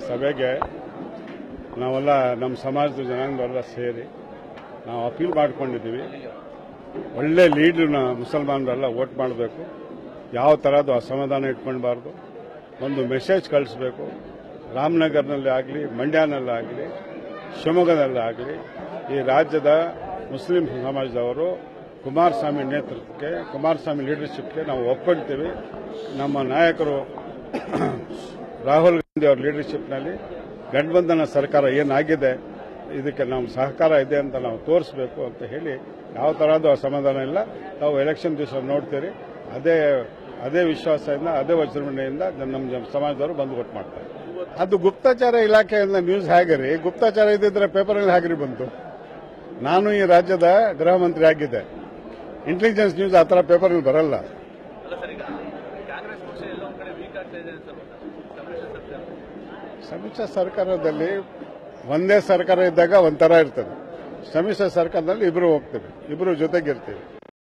ಸಭೆಗೆ ನಾವೆಲ್ಲ ನಮ್ಮ ಸಮಾಜದ ಜನಾಂಗದವರೆಲ್ಲ ಸೇರಿ ನಾವು ಅಪೀಲ್ ಮಾಡ್ಕೊಂಡಿದ್ದೀವಿ ಒಳ್ಳೆ ಲೀಡ್ರನ್ನ ಮುಸಲ್ಮಾನರೆಲ್ಲ ವೋಟ್ ಮಾಡಬೇಕು ಯಾವ ಥರದ್ದು ಅಸಮಾಧಾನ ಇಟ್ಕೊಳ್ಬಾರ್ದು ಒಂದು ಮೆಸೇಜ್ ಕಳಿಸ್ಬೇಕು ರಾಮನಗರ್ನಲ್ಲಿ ಆಗಲಿ ಮಂಡ್ಯನಲ್ಲಿ ಆಗಲಿ ಶಿವಮೊಗ್ಗದಲ್ಲಿ ಆಗಲಿ ಈ ರಾಜ್ಯದ ಮುಸ್ಲಿಂ ಸಮಾಜದವರು ಕುಮಾರಸ್ವಾಮಿ ನೇತೃತ್ವಕ್ಕೆ ಕುಮಾರಸ್ವಾಮಿ ಲೀಡರ್ಶಿಪ್ಗೆ ನಾವು ಒಪ್ಕೊಳ್ತೀವಿ ನಮ್ಮ ನಾಯಕರು ರಾಹುಲ್ ಗಾಂಧಿ ಅವರ ಲೀಡರ್ಶಿಪ್ನಲ್ಲಿ ಗಠಬಂಧನ ಸರ್ಕಾರ ಏನಾಗಿದೆ ಇದಕ್ಕೆ ನಾವು ಸಹಕಾರ ಇದೆ ಅಂತ ನಾವು ತೋರಿಸಬೇಕು ಅಂತ ಹೇಳಿ ಯಾವ ತರಹದ್ದು ಅಸಮಾಧಾನ ಇಲ್ಲ ನಾವು ಎಲೆಕ್ಷನ್ ದಿವಸ ನೋಡ್ತೀರಿ ಅದೇ ಅದೇ ವಿಶ್ವಾಸದಿಂದ ಅದೇ ವಜ್ರಮಣೆಯಿಂದ ನಮ್ಮ ಸಮಾಜದವರು ಬಂದು ವೋಟ್ ಮಾಡ್ತಾರೆ ಅದು ಗುಪ್ತಚರ ಇಲಾಖೆಯಿಂದ ನ್ಯೂಸ್ ಹೇಗೆ ಗುಪ್ತಚರ ಇದ್ದಿದ್ರೆ ಪೇಪರಲ್ಲಿ ಹೇಗ್ರಿ ಬಂತು ನಾನು ಈ ರಾಜ್ಯದ ಗೃಹ ಮಂತ್ರಿ ಆಗಿದ್ದೆ ಇಂಟೆಲಿಜೆನ್ಸ್ ನ್ಯೂಸ್ ಆ ಥರ ಪೇಪರ್ನಲ್ಲಿ ಬರಲ್ಲ ಅಲ್ಲ ಸರ್ ಈಗ ಕಾಂಗ್ರೆಸ್ ಪಕ್ಷ ಎಲ್ಲ ಒಂದ್ ಕಡೆ ವೀಕ್ ಆಗ್ತಾ ಇದೆ ಸರ್ ಸಮ್ಮಿಶ್ರ ಸರ್ಕಾರ ಸಮ್ಮಿಶ್ರ ಸರ್ಕಾರದಲ್ಲಿ ಒಂದೇ ಸರ್ಕಾರ ಇದ್ದಾಗ ಒಂಥರ ಇರ್ತದೆ ಸಮ್ಮಿಶ್ರ ಸರ್ಕಾರದಲ್ಲಿ ಇಬ್ರು ಹೋಗ್ತೇವೆ ಇಬ್ರು ಜೊತೆಗಿರ್ತೀವಿ